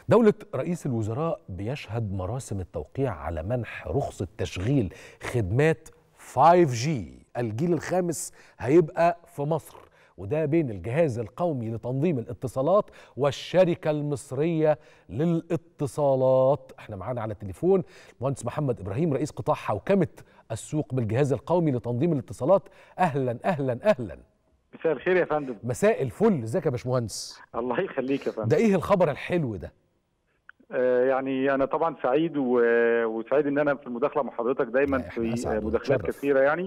دولة رئيس الوزراء بيشهد مراسم التوقيع على منح رخصة تشغيل خدمات 5G الجيل الخامس هيبقى في مصر وده بين الجهاز القومي لتنظيم الاتصالات والشركة المصرية للاتصالات احنا معانا على التليفون المهندس محمد إبراهيم رئيس قطاع حوكمة السوق بالجهاز القومي لتنظيم الاتصالات أهلا أهلا أهلا مساء الخير يا فندم مساء الفل ازيك يا باشمهندس الله يخليك يا فندم ده ايه الخبر الحلو ده آه يعني انا طبعا سعيد و... وسعيد ان انا في المداخله مع حضرتك دايما لا، إحنا في أسعد مداخلات ونتشرف. كثيره يعني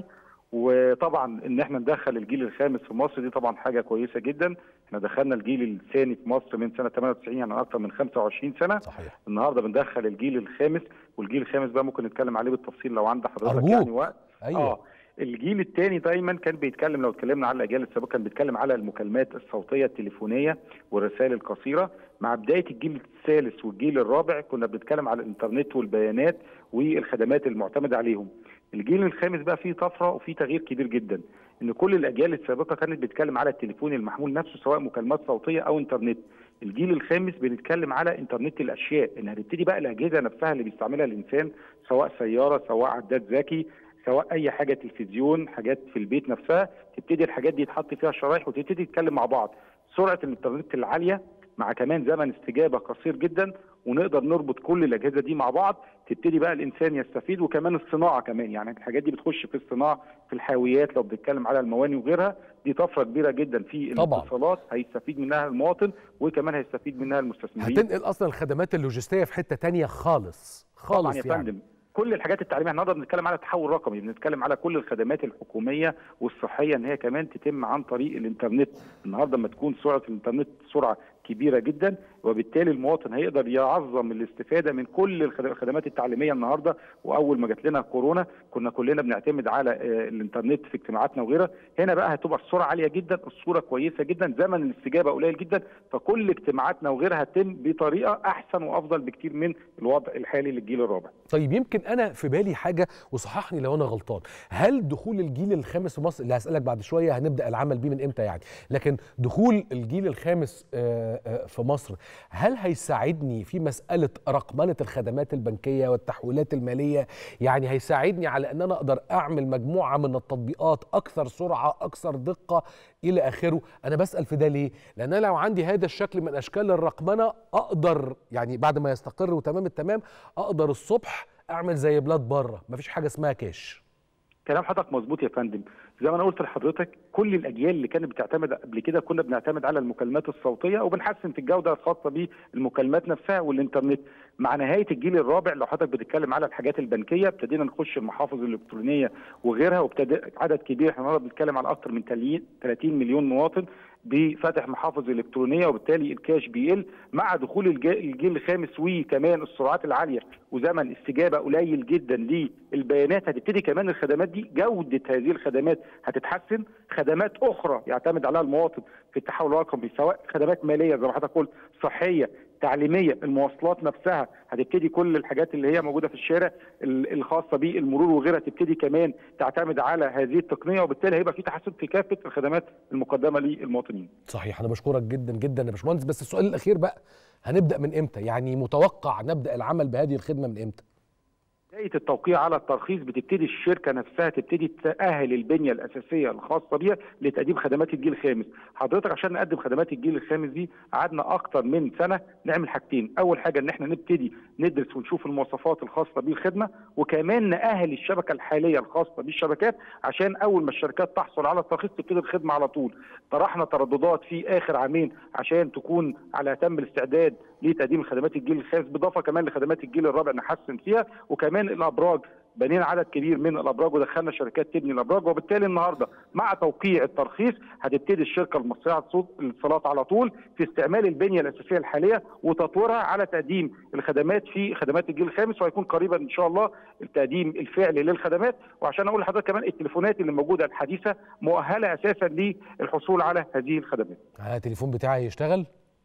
وطبعا ان احنا ندخل الجيل الخامس في مصر دي طبعا حاجه كويسه جدا احنا دخلنا الجيل الثاني في مصر من سنه 98 يعني اكثر من 25 سنه صحيح النهارده بندخل الجيل الخامس والجيل الخامس بقى ممكن نتكلم عليه بالتفصيل لو عند حضرتك أرجوك. يعني وقت ايوه اه الجيل الثاني دايما كان بيتكلم لو اتكلمنا على الاجيال السابقه كان بيتكلم على المكالمات الصوتيه التليفونيه والرسائل القصيره مع بدايه الجيل الثالث والجيل الرابع كنا بنتكلم على الانترنت والبيانات والخدمات المعتمده عليهم الجيل الخامس بقى فيه طفره وفيه تغيير كبير جدا ان كل الاجيال السابقه كانت بتتكلم على التليفون المحمول نفسه سواء مكالمات صوتيه او انترنت الجيل الخامس بنتكلم على انترنت الاشياء ان هتبتدي بقى الاجهزه نفسها اللي بيستعملها الانسان سواء سياره سواء عداد ذكي سواء اي حاجه تلفزيون حاجات في البيت نفسها تبتدي الحاجات دي تحط فيها شرايح وتبتدي تتكلم مع بعض سرعه الانترنت العاليه مع كمان زمن استجابه قصير جدا ونقدر نربط كل الاجهزه دي مع بعض تبتدي بقى الانسان يستفيد وكمان الصناعه كمان يعني الحاجات دي بتخش في الصناعه في الحاويات لو بنتكلم على المواني وغيرها دي طفره كبيره جدا في طبعاً. الاتصالات هيستفيد منها المواطن وكمان هيستفيد منها المستثمرين هتنقل اصلا الخدمات اللوجستيه في حته تانية خالص طبعا خالص يا يعني فندم كل الحاجات التعليميه احنا نقدر نتكلم على تحول رقمي بنتكلم على كل الخدمات الحكوميه والصحيه ان هي كمان تتم عن طريق الانترنت النهارده لما تكون سرعه الانترنت سرعه كبيره جدا وبالتالي المواطن هيقدر يعظم الاستفاده من كل الخد- الخدمات التعليميه النهارده واول ما جات لنا كورونا كنا كلنا بنعتمد على آه، الانترنت في اجتماعاتنا وغيرها هنا بقى هتبقى السرعه عاليه جدا الصوره كويسه جدا زمن الاستجابه قليل جدا فكل اجتماعاتنا وغيرها هتتم بطريقه احسن وافضل بكتير من الوضع الحالي للجيل الرابع طيب يمكن انا في بالي حاجه وصححني لو انا غلطان هل دخول الجيل الخامس في مصر اللي هسالك بعد شويه هنبدا العمل بيه من امتى يعني لكن دخول الجيل الخامس آه، آه، في مصر هل هيساعدني في مساله رقمنه الخدمات البنكيه والتحويلات الماليه يعني هيساعدني على ان انا اقدر اعمل مجموعه من التطبيقات اكثر سرعه اكثر دقه الى اخره انا بسال في ده ليه لان انا لو عندي هذا الشكل من اشكال الرقمنه اقدر يعني بعد ما يستقر وتمام التمام اقدر الصبح اعمل زي بلاد بره مفيش حاجه اسمها كاش كلام حضرتك مظبوط يا فندم زي ما انا قلت لحضرتك كل الاجيال اللي كانت بتعتمد قبل كده كنا بنعتمد على المكالمات الصوتيه وبنحسن في الجوده الخاصه بالمكالمات نفسها والانترنت مع نهايه الجيل الرابع لو حضرتك بتتكلم على الحاجات البنكيه ابتدينا نخش المحافظ الالكترونيه وغيرها وابتدى عدد كبير احنا النهارده بنتكلم على اكثر من 30 مليون مواطن بفتح محافظ الكترونيه وبالتالي الكاش بيقل مع دخول الج- الجيل الخامس وكمان السرعات العاليه وزمن استجابه قليل جدا للبيانات هتبتدي كمان الخدمات دي جوده هذه الخدمات هتتحسن خدمات اخرى يعتمد عليها المواطن في التحول الرقمي سواء خدمات ماليه زي ما حضرتك قلت صحيه تعليميه المواصلات نفسها هتبتدي كل الحاجات اللي هي موجوده في الشارع ال- الخاصه بالمرور وغيرها تبتدي كمان تعتمد على هذه التقنيه وبالتالي هيبقى في تحسن في كافه الخدمات المقدمه للمواطنين صحيح انا بشكرك جدا جدا يا باشمهندس بس السؤال الاخير بقى هنبدا من امتى يعني متوقع نبدا العمل بهذه الخدمه من امتى بدايه التوقيع على الترخيص بتبتدي الشركه نفسها تبتدي تاهل البنيه الاساسيه الخاصه بيها لتقديم خدمات الجيل الخامس حضرتك عشان نقدم خدمات الجيل الخامس دي قعدنا اكتر من سنه نعمل حاجتين اول حاجه ان احنا نبتدي ندرس ونشوف المواصفات الخاصه بالخدمه وكمان ناهل الشبكه الحاليه الخاصه بالشبكات عشان اول ما الشركات تحصل على الترخيص تبتدي الخدمه على طول طرحنا ترددات في اخر عامين عشان تكون على اتم الاستعداد لتقديم خدمات الجيل الخامس بالاضافه كمان لخدمات الجيل الرابع نحسن فيها وكمان الابراج بنينا عدد كبير من الابراج ودخلنا شركات تبني الابراج وبالتالي النهارده مع توقيع الترخيص هتبتدي الشركه المصريه على الصوت- الاتصالات على طول في استعمال البنيه الاساسيه الحاليه وتطويرها على تقديم الخدمات في خدمات الجيل الخامس وهيكون قريبا ان شاء الله التقديم الفعلي للخدمات وعشان اقول لحضرتك كمان التليفونات اللي موجوده الحديثه مؤهله اساسا للحصول على هذه الخدمات. ها التليفون بتاعي يشتغل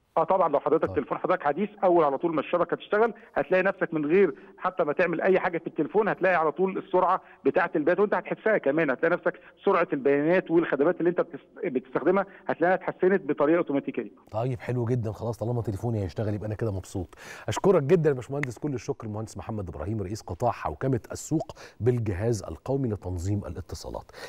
اه طبعا لو حضرتك طيب. تليفون حضرتك حديث اول على طول ما الشبكه تشتغل هتلاقي نفسك من غير حتى ما تعمل اي حاجه في التليفون هتلاقي على طول السرعه بتاعه البيانات وانت هتحسها كمان هتلاقي نفسك سرعه البيانات والخدمات اللي انت بتس- بتستخدمها هتلاقيها اتحسنت بطريقه اوتوماتيكيه طيب حلو جدا خلاص طالما تليفوني هيشتغل يبقى انا كده مبسوط اشكرك جدا يا باشمهندس كل الشكر المهندس محمد ابراهيم رئيس قطاع حوكمه السوق بالجهاز القومي لتنظيم الاتصالات